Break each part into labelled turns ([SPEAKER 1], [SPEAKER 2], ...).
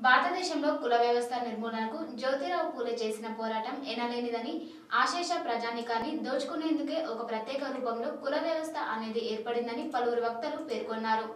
[SPEAKER 1] భారతదేశంలో కుల వ్యవస్థ నిర్మూలనకు జ్యోతిరావు పూలే చేసిన పోరాటం ఎనలేనిదని ఆశేష ప్రజానికాన్ని దోచుకునేందుకే ఒక ప్రత్యేక రూపంలో కుల వ్యవస్థ అనేది ఏర్పడిందని పలువురు వక్తలు పేర్కొన్నారు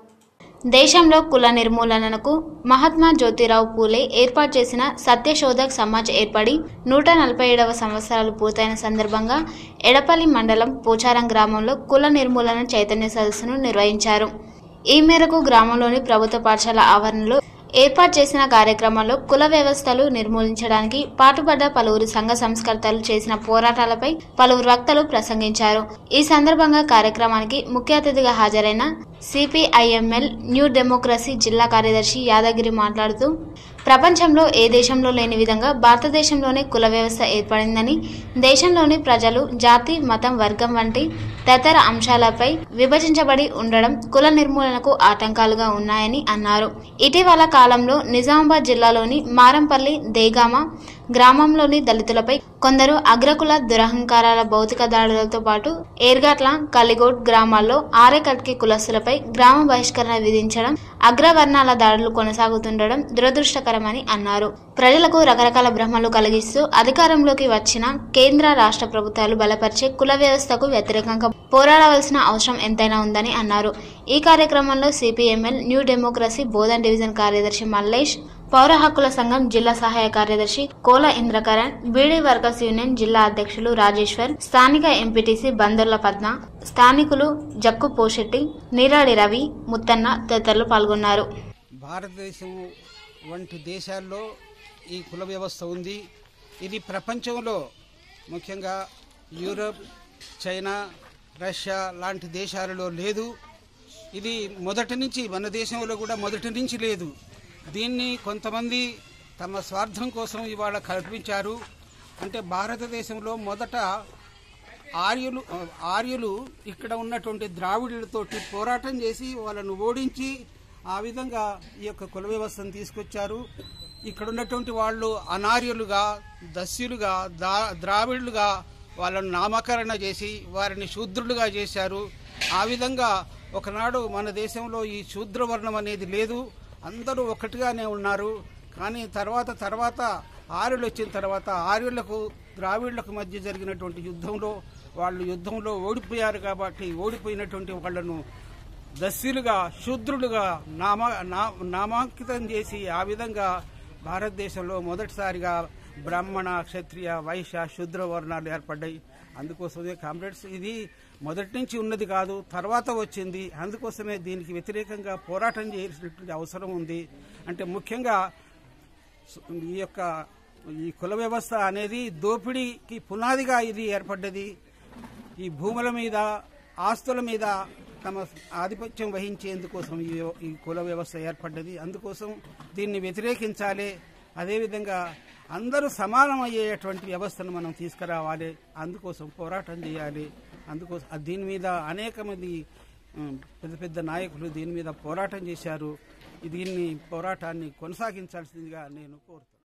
[SPEAKER 1] దేశంలో కుల నిర్మూలనకు మహాత్మా జ్యోతిరావు పూలే ఏర్పాటు చేసిన సత్యశోధక్ సమాజ్ ఏర్పడి నూట నలభై ఏడవ సంవత్సరాలు పూర్తయిన సందర్భంగా ఎడపల్లి మండలం పోచారం గ్రామంలో కుల నిర్మూలన చైతన్య సదస్సును నిర్వహించారు ఈ మేరకు గ్రామంలోని ప్రభుత్వ పాఠశాల ఆవరణలో ఏర్పాటు చేసిన కార్యక్రమంలో కుల వ్యవస్థలు నిర్మూలించడానికి పాటుపడ్డ పలువురు సంఘ సంస్కర్తలు చేసిన పోరాటాలపై పలువురు వక్తలు ప్రసంగించారు ఈ సందర్భంగా కార్యక్రమానికి ముఖ్య అతిథిగా హాజరైన సిపిఐఎంఎల్ న్యూ డెమోక్రసీ జిల్లా కార్యదర్శి యాదగిరి మాట్లాడుతూ ప్రపంచంలో ఏ దేశంలో లేని విధంగా భారతదేశంలోనే కుల వ్యవస్థ ఏర్పడిందని దేశంలోని ప్రజలు జాతి మతం వర్గం వంటి తదితర అంశాలపై విభజించబడి ఉండడం కుల నిర్మూలనకు ఆటంకాలుగా ఉన్నాయని అన్నారు ఇటీవల కాలంలో నిజామాబాద్ జిల్లాలోని మారంపల్లి దేగామ గ్రామంలోని దళితులపై కొందరు అగ్రకుల దురహంకారాల భౌతిక దాడులతో పాటు ఏర్గట్ల కలిగోడ్ గ్రామాల్లో ఆరేకట్కి కులస్తులపై గ్రామ బహిష్కరణ విధించడం అగ్రవర్ణాల దాడులు కొనసాగుతుండడం దురదృష్టకరమని అన్నారు ప్రజలకు రకరకాల భ్రమలు కలిగిస్తూ అధికారంలోకి వచ్చిన కేంద్ర రాష్ట్ర ప్రభుత్వాలు బలపరిచే కుల వ్యవస్థకు వ్యతిరేకంగా పోరాడవలసిన అవసరం ఎంతైనా ఉందని అన్నారు ఈ కార్యక్రమంలో CPML new democracy Bodhan division కార్యదర్శి మల్లేష్ పౌర హక్కుల సంఘం జిల్లా సహాయ కార్యదర్శి కోల ఇంద్రకరణ్ బీడీ వర్కర్స్ యూనియన్ జిల్లా అధ్యక్షులు రాజేశ్వర్ స్థానిక ఎంపీటీసీ బందర్ల పద్మ స్థానికులు జక్కు పోషెట్టి నీరాడి రవి ముత్తన్న తదితరులు పాల్గొన్నారు
[SPEAKER 2] భారతదేశం వంటి దేశాల్లో ఈ కుల వ్యవస్థ ఉంది ఇది ప్రపంచంలో ముఖ్యంగా యూరప్ చైనా రష్యా లాంటి దేశాలలో లేదు ఇది మొదటి నుంచి మన దేశంలో కూడా మొదటి నుంచి లేదు దీన్ని కొంతమంది తమ స్వార్థం కోసం ఇవాళ కల్పించారు అంటే భారతదేశంలో మొదట ఆర్యులు ఆర్యులు ఇక్కడ ఉన్నటువంటి ద్రావిడులతోటి పోరాటం చేసి వాళ్ళను ఓడించి ఆ విధంగా ఈ యొక్క కుల వ్యవస్థను తీసుకొచ్చారు ఇక్కడ ఉన్నటువంటి వాళ్ళు అనార్యులుగా దస్యులుగా దా ద్రావిడులుగా వాళ్ళను నామకరణ చేసి వారిని శూద్రులుగా చేశారు ఆ విధంగా ఒకనాడు మన దేశంలో ఈ శూద్రవర్ణం అనేది లేదు అందరూ ఒకటిగానే ఉన్నారు కానీ తర్వాత తర్వాత ఆర్యులు వచ్చిన తర్వాత ఆర్యులకు ద్రావిడులకు మధ్య జరిగినటువంటి యుద్ధంలో వాళ్ళు యుద్ధంలో ఓడిపోయారు కాబట్టి ఓడిపోయినటువంటి వాళ్ళను దస్యులుగా శూద్రులుగా నామ నా- నామాంకితం చేసి ఆ విధంగా భారతదేశంలో మొదటిసారిగా బ్రాహ్మణ క్షత్రియ వైశ్య శూద్ర వర్ణాలు ఏర్పడ్డాయి అందుకోసమే కామ్రేడ్స్ ఇది మొదటి నుంచి ఉన్నది కాదు తర్వాత వచ్చింది అందుకోసమే దీనికి వ్యతిరేకంగా పోరాటం చేయాల్సినటువంటి అవసరం ఉంది అంటే ముఖ్యంగా ఈ యొక్క ఈ కుల వ్యవస్థ అనేది దోపిడీకి పునాదిగా ఇది ఏర్పడ్డది ఈ భూముల మీద ఆస్తుల మీద తమ ఆధిపత్యం వహించేందుకోసం ఈ ఈ కుల వ్యవస్థ ఏర్పడ్డది అందుకోసం దీన్ని వ్యతిరేకించాలి అదేవిధంగా అందరూ సమానం అయ్యేటువంటి వ్యవస్థను మనం తీసుకురావాలి అందుకోసం పోరాటం చేయాలి అందుకోసం దీని మీద అనేక మంది ఉమ్, పెద్ద పెద్ద నాయకులు దీని మీద పోరాటం చేశారు దీన్ని పోరాటాన్ని కొనసాగించాల్సిందిగా నేను కోరుతాను